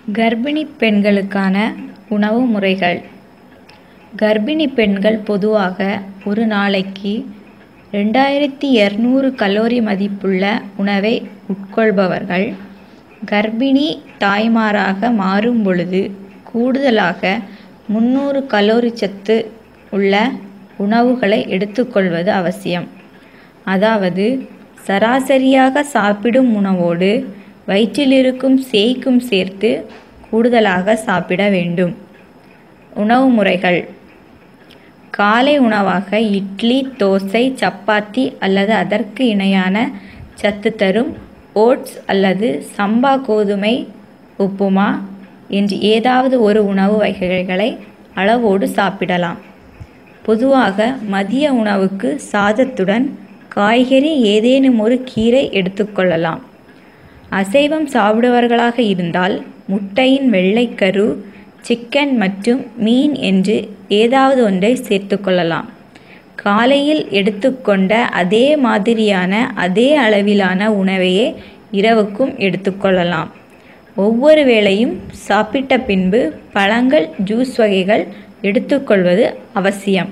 கர்ப்பிணி பெண்களுக்கான உணவு முறைகள் கர்ப்பிணி பெண்கள் பொதுவாக ஒரு நாளைக்கு ரெண்டாயிரத்தி இரநூறு கலோரி மதிப்புள்ள உணவை உட்கொள்பவர்கள் கர்ப்பிணி தாய்மாராக மாறும் பொழுது கூடுதலாக முந்நூறு கலோரி சத்து உள்ள உணவுகளை எடுத்துக்கொள்வது அவசியம் அதாவது சராசரியாக சாப்பிடும் உணவோடு வயிற்றிலிருக்கும் சேய்க்கும் சேர்த்து கூடுதலாக சாப்பிட வேண்டும் உணவு முறைகள் காலை உணவாக இட்லி தோசை சப்பாத்தி அல்லது அதற்கு இணையான சத்து தரும் ஓட்ஸ் அல்லது சம்பா கோதுமை உப்புமா என்று ஏதாவது ஒரு உணவு வகைகளை அளவோடு சாப்பிடலாம் பொதுவாக மதிய உணவுக்கு சாதத்துடன் காய்கறி ஏதேனும் ஒரு கீரை எடுத்துக்கொள்ளலாம் அசைவம் சாப்பிடுபவர்களாக இருந்தால் முட்டையின் வெள்ளைக்கரு சிக்கன் மற்றும் மீன் என்று ஏதாவது ஒன்றை சேர்த்துக்கொள்ளலாம் காலையில் எடுத்துக்கொண்ட அதே மாதிரியான அதே அளவிலான உணவையே இரவுக்கும் எடுத்துக்கொள்ளலாம் ஒவ்வொரு வேளையும் சாப்பிட்ட பின்பு பழங்கள் ஜூஸ் வகைகள் எடுத்துக்கொள்வது அவசியம்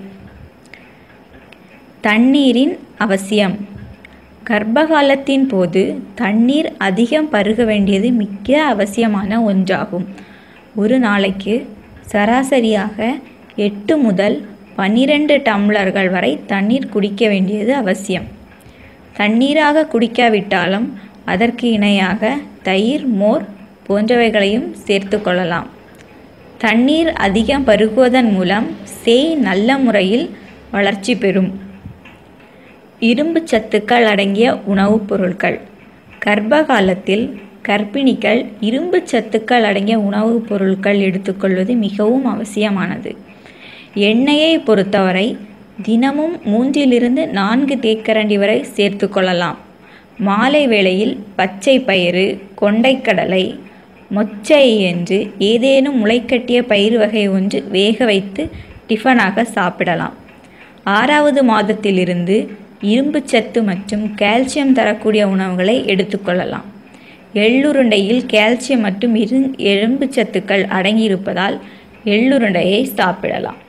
தண்ணீரின் அவசியம் கர்ப்பகாலத்தின் போது தண்ணீர் அதிகம் பருக வேண்டியது மிக அவசியமான ஒன்றாகும் ஒரு நாளைக்கு சராசரியாக எட்டு முதல் பன்னிரண்டு டம்ளர்கள் வரை தண்ணீர் குடிக்க வேண்டியது அவசியம் தண்ணீராக குடிக்காவிட்டாலும் அதற்கு இணையாக தயிர் மோர் போன்றவைகளையும் சேர்த்து கொள்ளலாம் தண்ணீர் அதிகம் பருகுவதன் மூலம் சேய் நல்ல முறையில் வளர்ச்சி பெறும் இரும்பு சத்துக்கள் அடங்கிய உணவுப் பொருட்கள் கர்ப்ப காலத்தில் கர்ப்பிணிகள் இரும்பு சத்துக்கள் அடங்கிய உணவுப் பொருட்கள் எடுத்துக்கொள்வது மிகவும் அவசியமானது எண்ணெயை பொறுத்தவரை தினமும் மூன்றிலிருந்து நான்கு தேக்கரண்டி வரை சேர்த்து கொள்ளலாம் மாலை வேளையில் பச்சை பயிறு கொண்டைக்கடலை மொச்சை என்று ஏதேனும் முளைக்கட்டிய பயிர் வகை ஒன்று வேக வைத்து டிஃபனாக சாப்பிடலாம் ஆறாவது மாதத்திலிருந்து இரும்பு சத்து மற்றும் கால்சியம் தரக்கூடிய உணவுகளை எடுத்துக்கொள்ளலாம் எள்ளுருண்டையில் கால்சியம் மற்றும் இரு எலும்பு சத்துக்கள் அடங்கியிருப்பதால் எள்ளுருண்டையை சாப்பிடலாம்